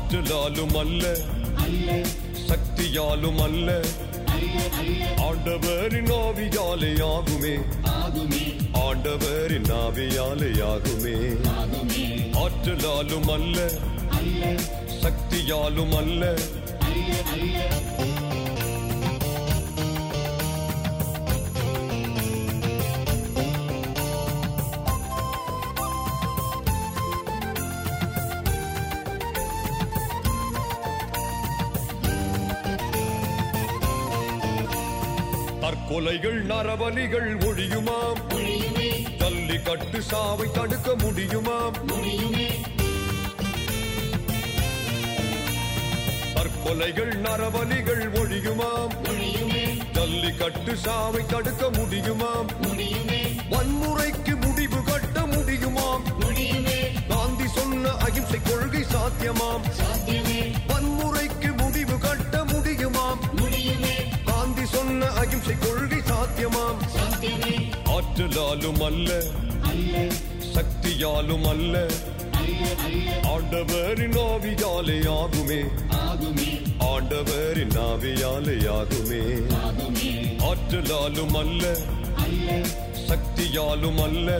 ஆற்றலாலும் அல்ல சக்தியாலும் அல்ல ஆண்டவரின் ஆவியாலே ஆகுமே ஆண்டவரின் ஆவியாலே ஆகுமே ஆற்றலாலும் அல்ல சக்தியாலும் அல்ல தற்கொலைகள் நரபலிகள் ஒழியுமாம் ஜல்லிக்கட்டு சாவை தடுக்க முடியுமாம் தற்கொலைகள் நரபலிகள் ஒழியுமாம் ஜல்லிக்கட்டு சாவை தடுக்க முடியுமாம் வன்முறைக்கு முடிவு கட்ட முடியுமாம் காந்தி சொன்ன அகிம்சை கொள்கை சாத்தியமாம் வன்முறைக்கு முடிவு கட்ட முடியுமாம் காந்தி சொன்ன அகிம்சை கொள்கை சாத்தியமாம் ஆற்றலாலும் அல்ல சக்தியாலும் அல்ல ஆண்டவரின் ஆவியாலே ஆகுமே ஆண்டவரின் ஆவியாலே ஆகுமே ஆற்றலாலும் அல்ல சக்தியாலும் அல்ல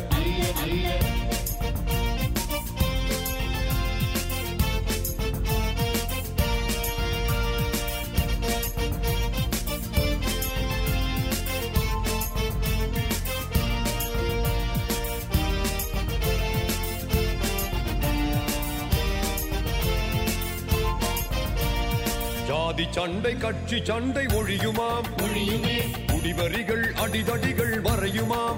ஜாதி சண்டை கட்சி சண்டை ஒழியுமாம் குடிவரிகள் அடிதடிகள் மறையுமாம்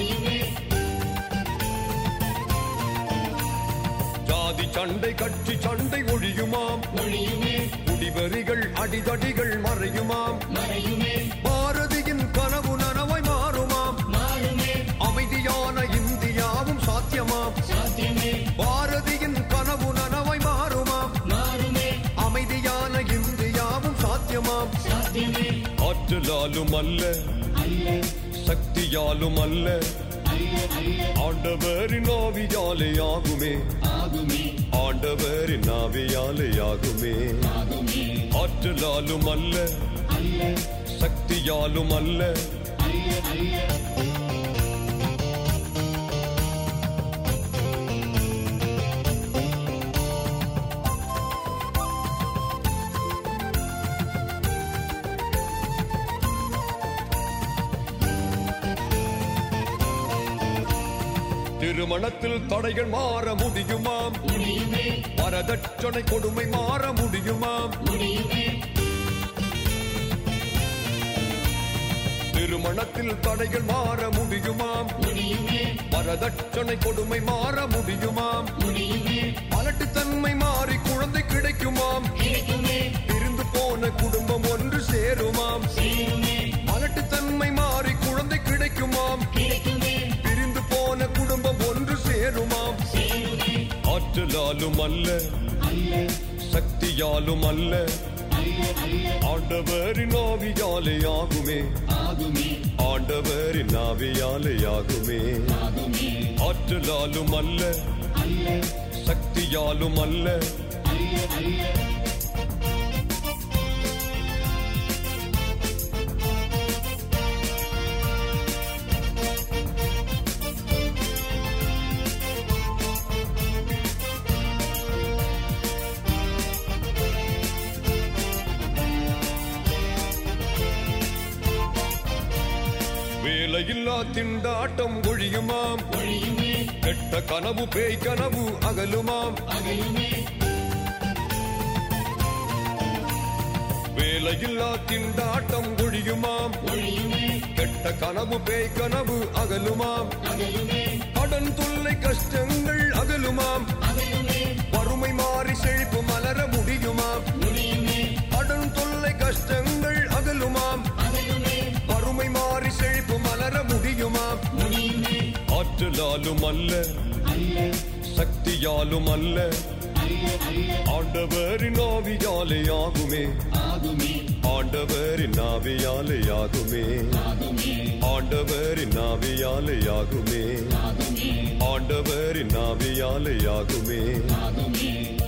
ஜாதி சண்டை கட்சி சண்டை ஒழியுமாம் குடிவரிகள் அடிதடிகள் மறையுமாம் பாரதியின் கனவு நனவாய் மாறுமாம் அமைதியான இந்தியாவும் சாத்தியமாம் பாரதியின் கனவு நனவாய் மாறுமாம் அமைதியான இந்தியாவும் சாத்தியமாம் ஆற்றலாலும் அல்ல சக்தியாலும் அல்ல ஆண்டவரின் ஆவியாலே ஆகுமே ஆண்டவரின் ஆவியாலே ஆகுமே ஆற்றலாலும் அல்ல சக்தியாலும் அல்ல திருமணத்தில் தடைகள் மாற முடியுமாம் வரதட்சணை கொடுமை மாற முடியுமாம் திருமணத்தில் தடைகள் மாற முடியுமாம் வரதட்சணை கொடுமை மாற முடியுமாம் மலட்டுத்தன்மை மாறி குழந்தை கிடைக்குமாம் பிரிந்து போன குடும்பம் ஒன்று சேருமாம் மலட்டுத்தன்மை மாறி குழந்தை கிடைக்குமாம் பிரிந்து போன குடும்பம் ஒன்று சேருமாம் ஆற்றலாலும் அல்ல சக்தியாலும் அல்ல ஆண்டவரின் ஆவியாலே ஆகுமே ஆண்டவரின் ஆவியாலே ஆகுமே ஆற்றலாலும் அல்ல சக்தியாலும் அல்ல வேலையில்லா திண்டாட்டம் ஒழியுமாம் கெட்ட கனவு பேய் கனவு அகலுமாம் வேலையில்லா திண்டாட்டம் ஒழியுமாம் கெட்ட கனவு பேய் கனவு அகலுமாம் கடன் தொல்லை கஷ்டங்கள் அகலுமாம் வறுமை மாறி செழிப்பு மலர முடியுமாம் கடன் தொல்லை கஷ்டங்கள் அகலுமாம் வறுமை மாறி செழிப்பு மலர முடியுமாம் ஆற்றலாலும் அல்ல சக்தியாலும் அல்ல ஆண்டவரின் ஆவியாலே ஆகுமே ஆண்டவரின் ஆவியாலே ஆகுமே ஆண்டவரின் ஆவியாலே ஆகுமே ஆண்டவரின் ஆவியாலே ஆகுமே